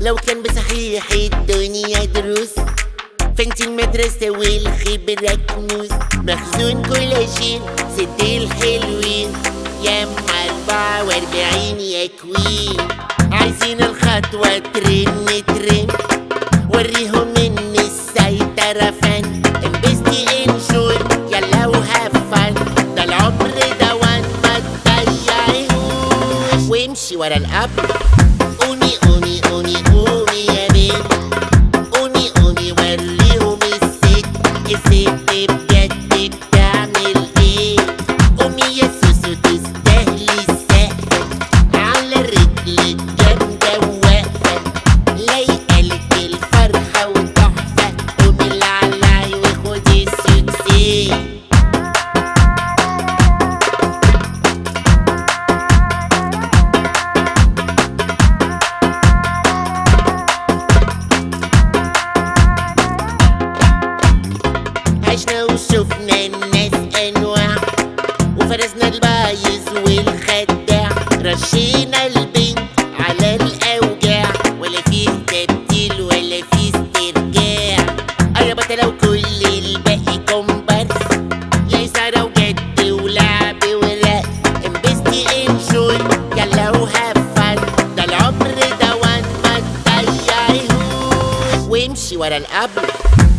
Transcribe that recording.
لو كان بصحيح الدنيا دروس فانت المدرسة والخبرة كنوز مخزون كولاجين ست الحلوين يا ام أربعة وأربعين يا كوين عايزين الخطوة ترن ترن وريهم ان السيطرة فن انبسطي انجوي يلا وهاف فن ده العمر ده وان ما تضيعيهوش وامشي ورا القبر قومي قومي قومي قومي يا بنت قومي قومي وريهم الست الست بجد بتعمل ايه قومي يا سوسو تستاهلي السقف على الرجل الجامدة واقفة لايقالك الفرحة وتحفة قومي العلاي وخدي السوكسي عشنا وشفنا الناس انواع وفرسنا البايظ والخداع رشينا البنت على الاوجاع ولا فيه تبديل ولا فيه استرجاع قربت لو كل الباقي كومبارس يا سارة وجد ولعب ورقص انبسطي انجوي يلا وهاف فن ده العمر ده وان ما تضيعيهوش وامشي ورا القبر